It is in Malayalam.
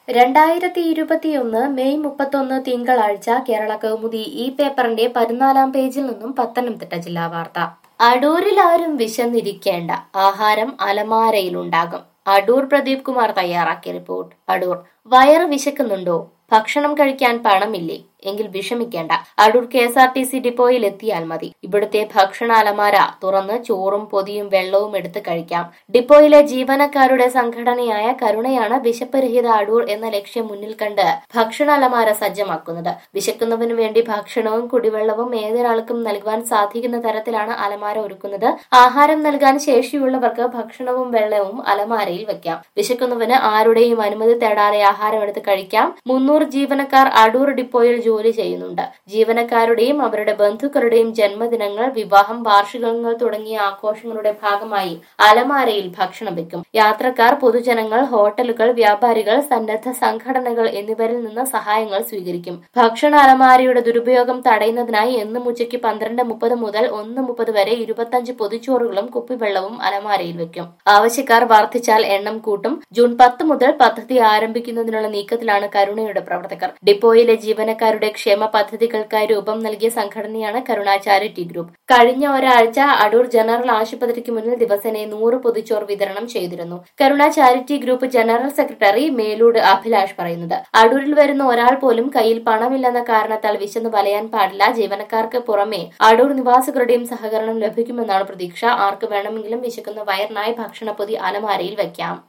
രണ്ടായിരത്തി ഇരുപത്തിയൊന്ന് മെയ് മുപ്പത്തൊന്ന് തിങ്കളാഴ്ച കേരള കൗമുദി ഈ പേപ്പറിന്റെ പതിനാലാം പേജിൽ നിന്നും പത്തനംതിട്ട ജില്ലാ വാർത്ത അടൂരിൽ ആരും വിശന്നിരിക്കേണ്ട ആഹാരം അലമാരയിലുണ്ടാകും അടൂർ പ്രദീപ് കുമാർ തയ്യാറാക്കിയ റിപ്പോർട്ട് അടൂർ വയറ് വിശക്കുന്നുണ്ടോ ഭക്ഷണം കഴിക്കാൻ പണമില്ലേ എങ്കിൽ വിഷമിക്കേണ്ട Adoor K S R T C ഡിപ്പോയിൽ എത്തിയാൽ മതി ഇവിടുത്തെ ഭക്ഷണ അലമാര തുറന്ന് ചോറും പൊതിയും വെള്ളവും എടുത്ത് കഴിക്കാം ഡിപ്പോയിലെ ജീവനക്കാരുടെ സംഘടനയായ കരുണയാണ് വിശപ്പരഹിത അടൂർ എന്ന ലക്ഷ്യം മുന്നിൽ കണ്ട് ഭക്ഷണ അലമാര സജ്ജമാക്കുന്നത് വിശക്കുന്നവന് വേണ്ടി ഭക്ഷണവും കുടിവെള്ളവും ഏതൊരാൾക്കും നൽകുവാൻ സാധിക്കുന്ന തരത്തിലാണ് അലമാര ഒരുക്കുന്നത് ആഹാരം നൽകാൻ ശേഷിയുള്ളവർക്ക് ഭക്ഷണവും വെള്ളവും അലമാരയിൽ വെക്കാം വിശക്കുന്നവന് ആരുടെയും അനുമതി തേടാതെ ആഹാരം എടുത്ത് കഴിക്കാം മുന്നൂറ് ജീവനക്കാർ അടൂർ ഡിപ്പോയിൽ ജോലി ചെയ്യുന്നുണ്ട് ജീവനക്കാരുടെയും അവരുടെ ബന്ധുക്കളുടെയും ജന്മദിനങ്ങൾ വിവാഹം വാർഷികങ്ങൾ തുടങ്ങിയ ആഘോഷങ്ങളുടെ ഭാഗമായി അലമാരയിൽ ഭക്ഷണം വെക്കും യാത്രക്കാർ പൊതുജനങ്ങൾ ഹോട്ടലുകൾ വ്യാപാരികൾ സന്നദ്ധ സംഘടനകൾ എന്നിവരിൽ നിന്ന് സഹായങ്ങൾ സ്വീകരിക്കും ഭക്ഷണ അലമാരയുടെ ദുരുപയോഗം തടയുന്നതിനായി എന്നും ഉച്ചയ്ക്ക് പന്ത്രണ്ട് മുപ്പത് മുതൽ ഒന്ന് മുപ്പത് വരെ ഇരുപത്തഞ്ച് പൊതിച്ചോറുകളും കുപ്പിവെള്ളവും അലമാരയിൽ വെക്കും ആവശ്യക്കാർ വർദ്ധിച്ചാൽ എണ്ണം കൂട്ടും ജൂൺ പത്ത് മുതൽ പദ്ധതി ആരംഭിക്കുന്നതിനുള്ള നീക്കത്തിലാണ് കരുണയുടെ പ്രവർത്തകർ ഡിപ്പോയിലെ ജീവനക്കാരുടെ ക്ഷേമ പദ്ധതികൾക്കായി രൂപം നൽകിയ സംഘടനയാണ് കരുണ ചാരിറ്റി ഗ്രൂപ്പ് കഴിഞ്ഞ ഒരാഴ്ച അടൂർ ജനറൽ ആശുപത്രിക്ക് മുന്നിൽ ദിവസേന നൂറ് പൊതിച്ചോർ വിതരണം ചെയ്തിരുന്നു Karuna charity group general secretary Melood Abhilash പറയുന്നത് അടൂരിൽ വരുന്ന ഒരാൾ പോലും കയ്യിൽ പണമില്ലെന്ന കാരണത്താൽ വിശന്ന് വലയാൻ പാടില്ല ജീവനക്കാർക്ക് പുറമെ അടൂർ നിവാസികളുടെയും സഹകരണം ലഭിക്കുമെന്നാണ് പ്രതീക്ഷ ആർക്ക് വേണമെങ്കിലും വിശക്കുന്ന വയറിനായി ഭക്ഷണപ്പൊതി അലമാരയിൽ വയ്ക്കാം